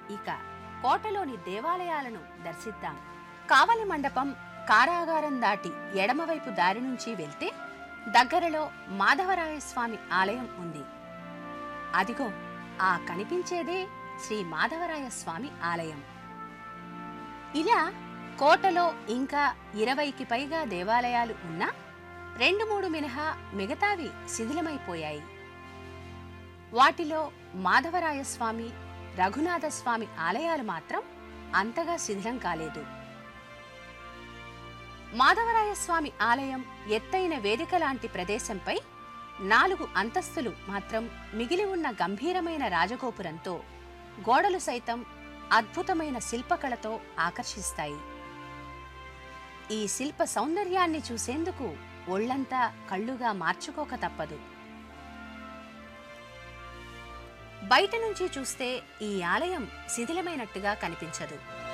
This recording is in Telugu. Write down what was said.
ఇక కోటలోని దేవాలయాలను దర్శిద్దాం కావలి మండపం కారాగారం దాటి ఎడమవైపు దారి నుంచి వెళ్తే దగ్గరలో మాధవరాయస్వామి ఆలయం ఉంది అదిగో ఆ కనిపించేదే శ్రీ మాధవరాయస్వామి ఆలయం ఇలా కోటలో ఇంకా ఇరవైకి పైగా దేవాలయాలు ఉన్నా రెండు మూడు మినహా మిగతావి శిథిలమైపోయాయి వాటిలో మాధవరాయస్వామి రఘునాథస్వామి ఆలయాలు మాత్రం అంతగా శిథిలం కాలేదు మాధవరాయస్వామి ఆలయం ఎత్తైన వేదిక లాంటి ప్రదేశంపై నాలుగు అంతస్తులు మాత్రం మిగిలి ఉన్న గంభీరమైన రాజగోపురంతో గోడలు సైతం అద్భుతమైన శిల్పకళతో ఆకర్షిస్తాయి ఈ శిల్ప సౌందర్యాన్ని చూసేందుకు ఒళ్లంతా కళ్ళుగా మార్చుకోక తప్పదు బయట నుంచి చూస్తే ఈ ఆలయం శిథిలమైనట్టుగా కనిపించదు